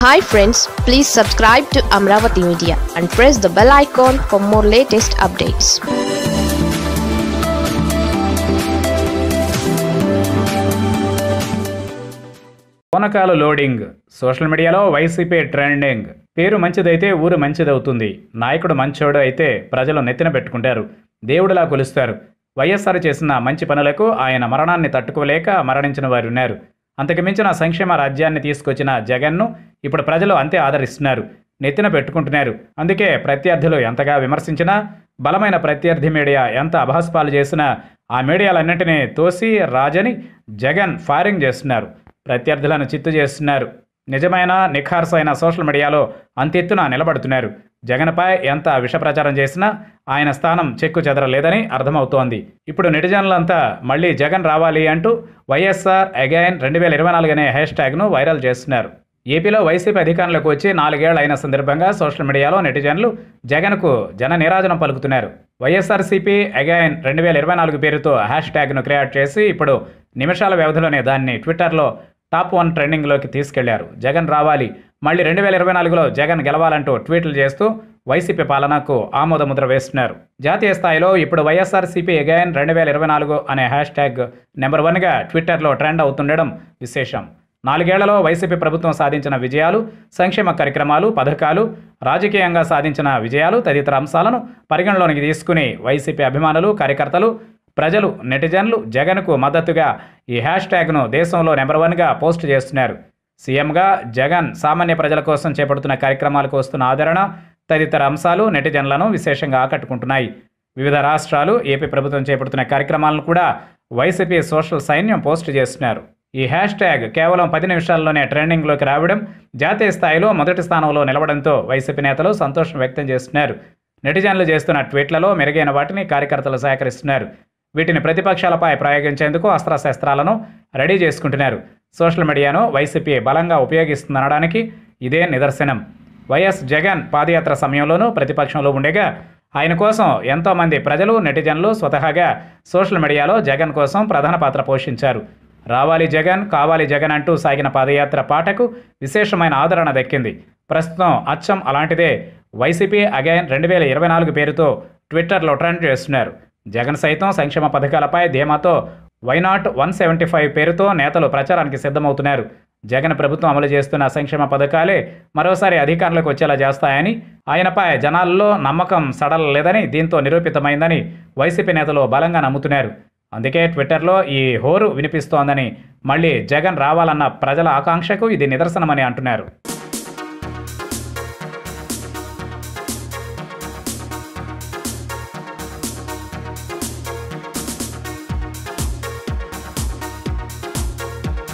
hi friends please subscribe to Amaravati media and press the bell icon for more latest updates పూనకాలు loading social మీడియాలో YCP trending పేరు మంచిదైతే ఊరు మంచిదవుతుంది నాయకుడు మంచోడు అయితే ప్రజలు నెత్తిన పెట్టుకుంటారు దేవుడిలా కొలుస్తారు వైఎస్ఆర్ చేసిన మంచి పనులకు ఆయన మరణాన్ని తట్టుకోలేక మరణించిన వారు ఉన్నారు అంతకు మించిన సంక్షేమ రాజ్యాన్ని తీసుకొచ్చిన జగన్ను ఇప్పుడు ప్రజలు అంతే ఆదరిస్తున్నారు నెత్తిన పెట్టుకుంటున్నారు అందుకే ప్రత్యర్థులు ఎంతగా విమర్శించినా బలమైన ప్రత్యర్థి మీడియా ఎంత అభాస్పాలు చేసినా ఆ మీడియాలన్నింటినీ తోసి రాజని జగన్ ఫైరింగ్ చేస్తున్నారు ప్రత్యర్థులను చిత్తు చేస్తున్నారు నిజమైన నిఖార్సైన సోషల్ మీడియాలో అంతెత్తున నిలబడుతున్నారు జగన్పై ఎంత విష ప్రచారం చేసినా ఆయన స్థానం చెక్కు చెదరలేదని అర్థమవుతోంది ఇప్పుడు నెటిజన్లంతా మళ్ళీ జగన్ రావాలి అంటూ వైఎస్ఆర్ అగైన్ రెండు వేల ఇరవై నాలుగు అనే హ్యాష్ ట్యాగ్ను వైరల్ చేస్తున్నారు ఏపీలో వైసీపీ అధికారంలోకి వచ్చి నాలుగేళ్ల అయిన సందర్భంగా సోషల్ మీడియాలో నెటిజన్లు జగన్కు జన నిరాజనం పలుకుతున్నారు వైఎస్ఆర్సీపీ అగైన్ రెండు వేల ఇరవై నాలుగు పేరుతో హ్యాష్ ట్యాగ్ను క్రియేట్ చేసి ఇప్పుడు నిమిషాల వ్యవధిలోనే దాన్ని ట్విట్టర్లో టాప్ వన్ ట్రెండింగ్లోకి తీసుకెళ్లారు జగన్ రావాలి మళ్ళీ రెండు వేల ఇరవై నాలుగులో జగన్ గెలవాలంటూ ట్వీట్లు చేస్తూ వైసీపీ పాలనకు ఆమోద ముద్ర వేస్తున్నారు జాతీయ స్థాయిలో ఇప్పుడు వైఎస్ఆర్సీపీ అగైన్ రెండు వేల ఇరవై నాలుగు అనే హ్యాష్ ట్యాగ్ నెంబర్ వన్గా ట్విట్టర్లో ట్రెండ్ అవుతుండడం విశేషం నాలుగేళ్లలో వైసీపీ ప్రభుత్వం సాధించిన విజయాలు సంక్షేమ కార్యక్రమాలు పథకాలు రాజకీయంగా సాధించిన విజయాలు తదితర అంశాలను పరిగణలోనికి తీసుకుని వైసీపీ అభిమానులు కార్యకర్తలు ప్రజలు నెటిజన్లు జగన్కు మద్దతుగా ఈ హ్యాష్ ట్యాగ్ను దేశంలో నెంబర్ వన్గా పోస్ట్ చేస్తున్నారు సీఎంగా జగన్ సామాన్య ప్రజల కోసం చేపడుతున్న కార్యక్రమాలకు వస్తున్న ఆదరణ తదితర అంశాలు నెటిజన్లను విశేషంగా ఆకట్టుకుంటున్నాయి వివిధ రాష్ట్రాలు ఏపీ ప్రభుత్వం చేపడుతున్న కార్యక్రమాలను కూడా వైసీపీ సోషల్ సైన్యం పోస్ట్ చేస్తున్నారు ఈ హ్యాష్ ట్యాగ్ కేవలం పది నిమిషాల్లోనే ట్రెండింగ్లోకి రావడం జాతీయ స్థాయిలో మొదటి స్థానంలో నిలవడంతో వైసీపీ నేతలు సంతోషం వ్యక్తం చేస్తున్నారు నెటిజన్లు చేస్తున్న ట్వీట్లలో మెరుగైన వాటిని కార్యకర్తలు సేకరిస్తున్నారు వీటిని ప్రతిపక్షాలపై ప్రయోగించేందుకు అస్త్రశస్త్రాలను రెడీ చేసుకుంటున్నారు సోషల్ మీడియాను వైసీపీ బలంగా ఉపయోగిస్తుందనడానికి ఇదే నిదర్శనం వైఎస్ జగన్ పాదయాత్ర సమయంలోనూ ప్రతిపక్షంలో ఉండగా ఆయన కోసం ఎంతోమంది ప్రజలు నెటిజన్లు స్వతహాగా సోషల్ మీడియాలో జగన్ కోసం ప్రధాన పాత్ర పోషించారు రావాలి జగన్ కావాలి జగన్ అంటూ సాగిన పాదయాత్ర పాటకు విశేషమైన ఆదరణ దక్కింది ప్రస్తుతం అచ్చం అలాంటిదే వైసీపీ అగైన్ రెండు వేల ఇరవై నాలుగు పేరుతో ట్విట్టర్లో ట్రెండ్ చేస్తున్నారు జగన్ సైతం సంక్షేమ పథకాలపై ధీమాతో వైనాట్ వన్ సెవెంటీ ఫైవ్ పేరుతో నేతలు ప్రచారానికి సిద్ధమవుతున్నారు జగన్ ప్రభుత్వం అమలు చేస్తున్న సంక్షేమ పథకాలే మరోసారి అధికారంలోకి వచ్చేలా చేస్తాయని ఆయనపై జనాల్లో నమ్మకం సడలలేదని దీంతో నిరూపితమైందని వైసీపీ నేతలు బలంగా నమ్ముతున్నారు అందుకే ట్విట్టర్లో ఈ హోరు వినిపిస్తోందని మళ్ళీ జగన్ రావాలన్న ప్రజల ఆకాంక్షకు ఇది నిదర్శనమని అంటున్నారు